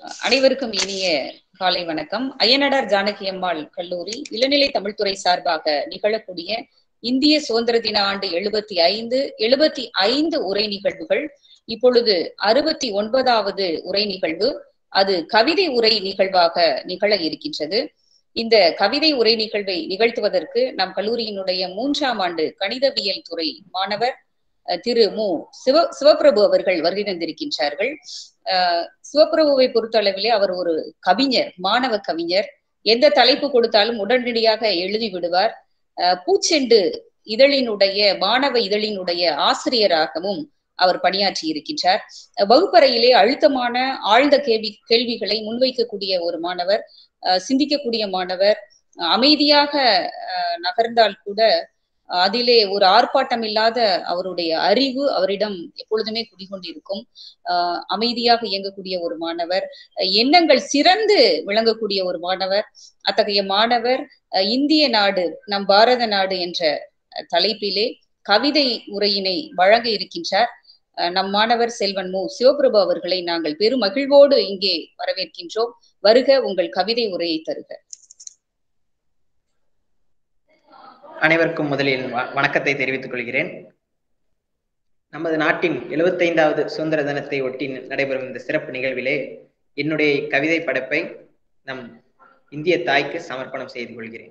அனைவருக்கும் இனிய காலை வணக்கம் அய்யனடார் ஜானகி அம்மாள் கல்லூரி இளநிலை தமிழ்துறை சார்பாக நிகழக்கூடிய இந்திய சுதந்திர தின ஆண்டு எழுபத்தி ஐந்து எழுபத்தி ஐந்து உரை நிகழ்வுகள் இப்பொழுது அறுபத்தி ஒன்பதாவது உரை நிகழ்வு அது கவிதை உரை நிகழ்வாக நிகழ இருக்கின்றது இந்த கவிதை உரை நிகழ்வை நிகழ்த்துவதற்கு நம் கல்லூரியினுடைய மூன்றாம் ஆண்டு கணிதவியல் துறை மாணவர் திரு மு சிவ சிவபிரபு அவர்கள் வருகை தந்திருக்கின்றார்கள் சிவபிரபுவை பொறுத்தளவிலே அவர் ஒரு கவிஞர் மாணவ கவிஞர் எந்த தலைப்பு கொடுத்தாலும் உடனடியாக எழுதி விடுவார் பூச்செண்டு இதழினுடைய மாணவ இதழினுடைய ஆசிரியராகவும் அவர் பணியாற்றி இருக்கின்றார் வகுப்பறையிலே அழுத்தமான ஆழ்ந்த கேள்வி கேள்விகளை முன்வைக்கக்கூடிய ஒரு மாணவர் சிந்திக்கக்கூடிய மாணவர் அமைதியாக நகர்ந்தால் கூட அதிலே ஒரு ஆர்ப்பாட்டம் இல்லாத அவருடைய அறிவு அவரிடம் எப்பொழுதுமே குடிகொண்டிருக்கும் ஆஹ் அமைதியாக இயங்கக்கூடிய ஒரு மாணவர் எண்ணங்கள் சிறந்து விளங்கக்கூடிய ஒரு மாணவர் அத்தகைய மாணவர் இந்திய நாடு நம் பாரத நாடு என்ற தலைப்பிலே கவிதை உரையினை வழங்க இருக்கின்றார் நம் மாணவர் செல்வன் மு சிவபிரபு அவர்களை நாங்கள் பெரும் மகிழ்வோடு இங்கே வரவேற்கின்றோம் வருக உங்கள் கவிதை உரையை தருக அனைவருக்கும் முதலில் வணக்கத்தை தெரிவித்துக் கொள்கிறேன் நமது நாட்டின் எழுபத்தைந்தாவது சுதந்திர தினத்தை ஒட்டி நடைபெறும் இந்த சிறப்பு நிகழ்விலே என்னுடைய கவிதை படைப்பை நம் இந்திய தாய்க்கு சமர்ப்பணம் செய்து கொள்கிறேன்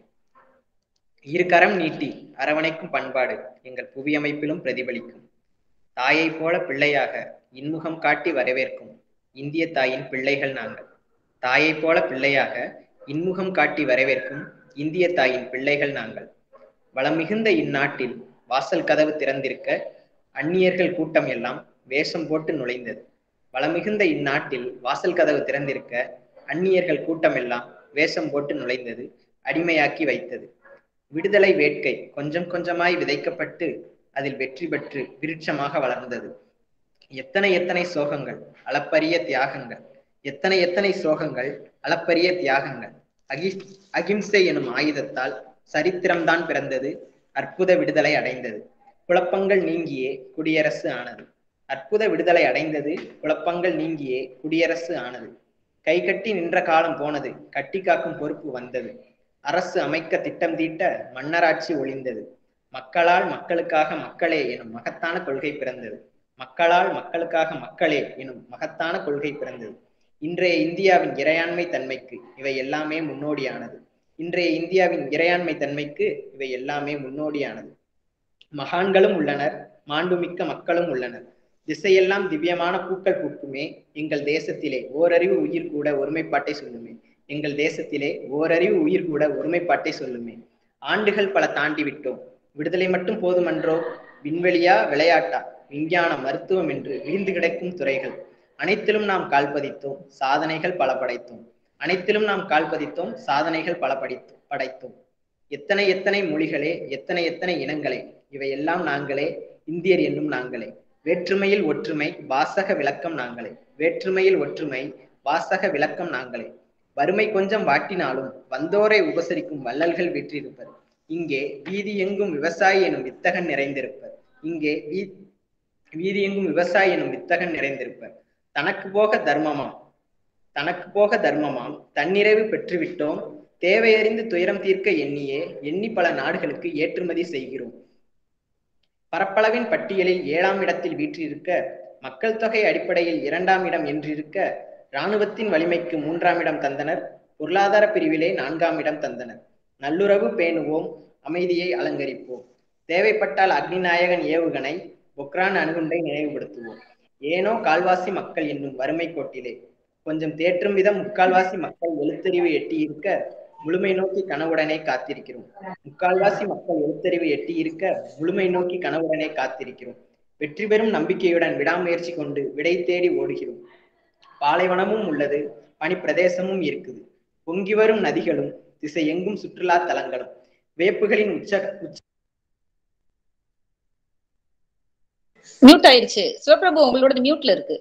இரு கரம் நீட்டி அரவணைக்கும் பண்பாடு எங்கள் புவியமைப்பிலும் பிரதிபலிக்கும் தாயை போல பிள்ளையாக இன்முகம் காட்டி வரவேற்கும் இந்திய தாயின் பிள்ளைகள் நாங்கள் தாயை போல பிள்ளையாக இன்முகம் காட்டி வரவேற்கும் இந்திய தாயின் பிள்ளைகள் நாங்கள் வளம் மிகுந்த இந்நாட்டில் வாசல் கதவு திறந்திருக்க அந்நியர்கள் கூட்டம் எல்லாம் வேஷம் போட்டு நுழைந்தது வளமிகுந்த இந்நாட்டில் வாசல் கதவு திறந்திருக்க அந்நியர்கள் கூட்டம் எல்லாம் வேஷம் போட்டு நுழைந்தது அடிமையாக்கி வைத்தது விடுதலை வேட்கை கொஞ்சம் கொஞ்சமாய் விதைக்கப்பட்டு அதில் வெற்றி பெற்று விருட்சமாக வளர்ந்தது எத்தனை எத்தனை சோகங்கள் அளப்பரிய தியாகங்கள் எத்தனை எத்தனை சோகங்கள் அளப்பரிய தியாகங்கள் அகி அகிம்சை எனும் ஆயுதத்தால் சரித்திரம்தான் பிறந்தது அற்புத விடுதலை அடைந்தது குழப்பங்கள் நீங்கியே குடியரசு ஆனது அற்புத விடுதலை அடைந்தது குழப்பங்கள் நீங்கியே குடியரசு ஆனது கை கட்டி நின்ற காலம் போனது கட்டி காக்கும் பொறுப்பு வந்தது அரசு அமைக்க திட்டம் தீட்ட மன்னராட்சி ஒளிந்தது மக்களால் மக்களுக்காக மக்களே எனும் மகத்தான கொள்கை பிறந்தது மக்களால் மக்களுக்காக மக்களே எனும் மகத்தான கொள்கை பிறந்தது இன்றைய இந்தியாவின் இறையாண்மை தன்மைக்கு இவை எல்லாமே முன்னோடியானது இன்றைய இந்தியாவின் இறையாண்மை தன்மைக்கு இவை எல்லாமே முன்னோடியானது மகான்களும் உள்ளனர் மாண்புமிக்க மக்களும் உள்ளனர் திசையெல்லாம் திவ்யமான பூக்கள் பூக்குமே எங்கள் தேசத்திலே ஓரறிவு உயிர் கூட ஒருமைப்பாட்டை சொல்லுமே எங்கள் தேசத்திலே ஓரறிவு உயிர் கூட ஒருமைப்பாட்டை சொல்லுமே ஆண்டுகள் பல தாண்டி விட்டோம் விடுதலை மட்டும் போதுமன்றோ விண்வெளியா விளையாட்டா விஞ்ஞானம் மருத்துவம் என்று விழுந்து கிடக்கும் துறைகள் அனைத்திலும் நாம் கால்பதித்தோம் சாதனைகள் பல படைத்தோம் அனைத்திலும் நாம் கால் பதித்தோம் சாதனைகள் பல படித்தோம் படைத்தோம் எத்தனை எத்தனை மொழிகளே எத்தனை எத்தனை இனங்களே இவை எல்லாம் நாங்களே இந்தியர் என்னும் நாங்களே வேற்றுமையில் ஒற்றுமை வாசக விளக்கம் நாங்களே வேற்றுமையில் ஒற்றுமை வாசக விளக்கம் நாங்களே வறுமை கொஞ்சம் வாட்டினாலும் வந்தோரை உபசரிக்கும் வள்ளல்கள் வெற்றிருப்பர் இங்கே வீதி எங்கும் விவசாயி எனும் வித்தகன் நிறைந்திருப்பர் இங்கே வீ வீதி எங்கும் விவசாயி எனும் வித்தகன் நிறைந்திருப்பர் தனக்கு போக தர்மமாம் தனக்கு போக தர்மமாம் தன்னிறைவு பெற்றுவிட்டோம் தேவையறிந்து துயரம் தீர்க்க எண்ணியே எண்ணி பல நாடுகளுக்கு ஏற்றுமதி செய்கிறோம் பரப்பளவின் பட்டியலில் ஏழாம் இடத்தில் வீற்றிருக்க மக்கள் தொகை அடிப்படையில் இரண்டாம் இடம் என்றிருக்க இராணுவத்தின் வலிமைக்கு மூன்றாம் இடம் தந்தனர் பொருளாதார பிரிவிலே நான்காம் இடம் தந்தனர் நல்லுறவு பேணுவோம் அமைதியை அலங்கரிப்போம் தேவைப்பட்டால் அக்னிநாயகன் ஏவுகணை பொக்ரான் அணுகுண்டை நினைவுபடுத்துவோம் ஏனோ கால்வாசி மக்கள் என்னும் வறுமை கோட்டிலே கொஞ்சம் தேற்றும் விதம் முக்கால்வாசி மக்கள் எழுத்தறிவு எட்டி இருக்க முழுமை நோக்கி கனவுடனே காத்திருக்கிறோம் முக்கால்வாசி மக்கள் எழுத்தறிவு எட்டி இருக்க முழுமை நோக்கி கனவுடனே காத்திருக்கிறோம் வெற்றி பெறும் நம்பிக்கையுடன் விடாமுயற்சி கொண்டு விடை தேடி ஓடுகிறோம் பாலைவனமும் உள்ளது பனி பிரதேசமும் இருக்குது பொங்கி வரும் நதிகளும் திசை எங்கும் சுற்றுலா தலங்களும் வேப்புகளின் உச்ச உச்ச மியூட் ஆயிருச்சு சிவபிரபு உங்களோட மியூட்ல இருக்கு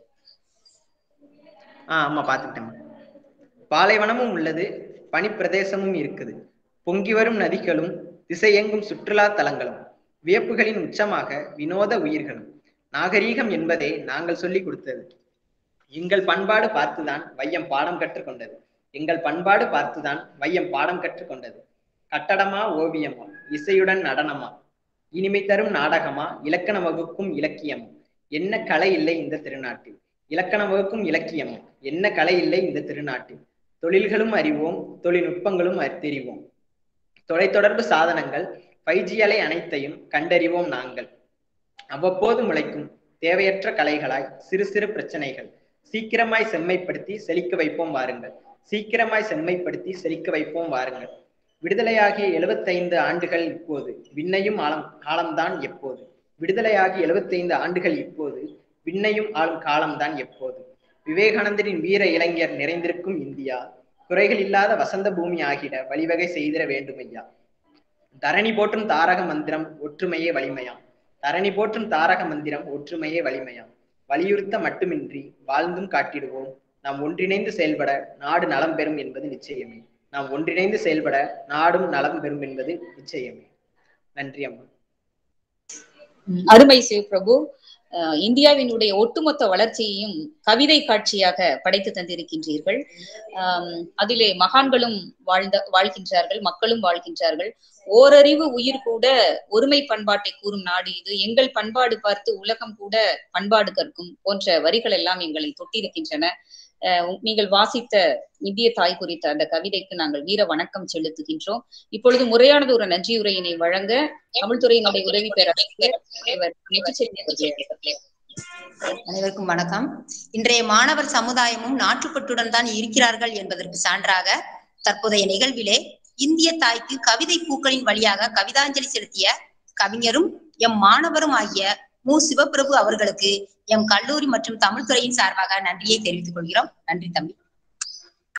ஆஹ் ஆமா பாத்துக்கிட்டேன் பாலைவனமும் உள்ளது பனிப்பிரதேசமும் இருக்குது பொங்கி வரும் நதிகளும் திசையெங்கும் சுற்றுலா தலங்களும் வியப்புகளின் உச்சமாக வினோத உயிர்களும் நாகரீகம் என்பதே நாங்கள் சொல்லிக் கொடுத்தது எங்கள் பண்பாடு பார்த்துதான் வையம் பாடம் கற்றுக்கொண்டது எங்கள் பண்பாடு பார்த்துதான் வையம் பாடம் கற்றுக்கொண்டது கட்டடமா ஓவியமா இசையுடன் நடனமா இனிமை தரும் நாடகமா இலக்கண வகுக்கும் இலக்கியமா என்ன கலை இல்லை இந்த திருநாட்டில் இலக்கண வகுக்கும் இலக்கியமா என்ன கலை இல்லை இந்த திருநாட்டில் தொழில்களும் அறிவோம் தொழில்நுட்பங்களும் தெரிவோம் தொலைத்தொடர்பு சாதனங்கள் ஃபைவ் ஜி அலை அனைத்தையும் கண்டறிவோம் நாங்கள் அவ்வப்போது முளைக்கும் தேவையற்ற கலைகளாய் சிறு சிறு பிரச்சனைகள் சீக்கிரமாய் செம்மைப்படுத்தி செழிக்க வைப்போம் வாருங்கள் சீக்கிரமாய் செம்மைப்படுத்தி செழிக்க வைப்போம் வாருங்கள் விடுதலையாகிய எழுபத்தைந்து ஆண்டுகள் இப்போது விண்ணையும் ஆழம் காலம்தான் எப்போது விடுதலையாகி எழுபத்தைந்து ஆண்டுகள் இப்போது விண்ணையும் ஆளும் காலம்தான் எப்போது விவேகானந்தரின் வீர இளைஞர் நிறைந்திருக்கும் இந்தியா குறைகள் இல்லாத வசந்த பூமி ஆகிட வழிவகை செய்திட வேண்டுமையா தரணி போற்றும் தாரக மந்திரம் ஒற்றுமையே வலிமையாம் தரணி போற்றும் தாரக மந்திரம் ஒற்றுமையே வலிமையாம் வலியுறுத்த மட்டுமின்றி வாழ்ந்தும் காட்டிடுவோம் நாம் ஒன்றிணைந்து செயல்பட நாடு நலம் பெறும் என்பது நிச்சயமே நாம் ஒன்றிணைந்து செயல்பட நாடும் நலம் பெறும் என்பது நிச்சயமே நன்றி அம்மா அருமை சிவபிரபு இந்தியாவினுடைய ஒட்டுமொத்த வளர்ச்சியையும் கவிதை காட்சியாக படைத்து தந்திருக்கின்றீர்கள் அதிலே மகான்களும் வாழ்ந்த வாழ்கின்றார்கள் மக்களும் வாழ்கின்றார்கள் ஓரறிவு உயிர் கூட ஒருமை பண்பாட்டை கூறும் நாடு இது எங்கள் பண்பாடு பார்த்து உலகம் கூட பண்பாடு கற்கும் போன்ற வரிகள் எல்லாம் எங்களை தொட்டிருக்கின்றன நீங்கள் வாசித்த இந்திய தாய் குறித்த அந்த கவிதைக்கு நாங்கள் வீர வணக்கம் செலுத்துகின்றோம் இப்பொழுது முறையானது ஒரு நன்றியுரையினை வழங்க தமிழ்துறையினுடைய உதவி பேராசிரியர் அனைவருக்கும் வணக்கம் இன்றைய மாணவர் சமுதாயமும் நாட்டுப்பற்றுடன் தான் இருக்கிறார்கள் என்பதற்கு சான்றாக தற்போதைய நிகழ்விலே இந்திய தாய்க்கு கவிதை பூக்களின் வழியாக கவிதாஞ்சலி செலுத்திய கவிஞரும் எம் மாணவரும் ஆகிய மு சிவபிரபு அவர்களுக்கு எம் கல்லூரி மற்றும் தமிழ்துறையின் சார்பாக நன்றியை தெரிவித்துக் கொள்கிறோம் நன்றி தம்பி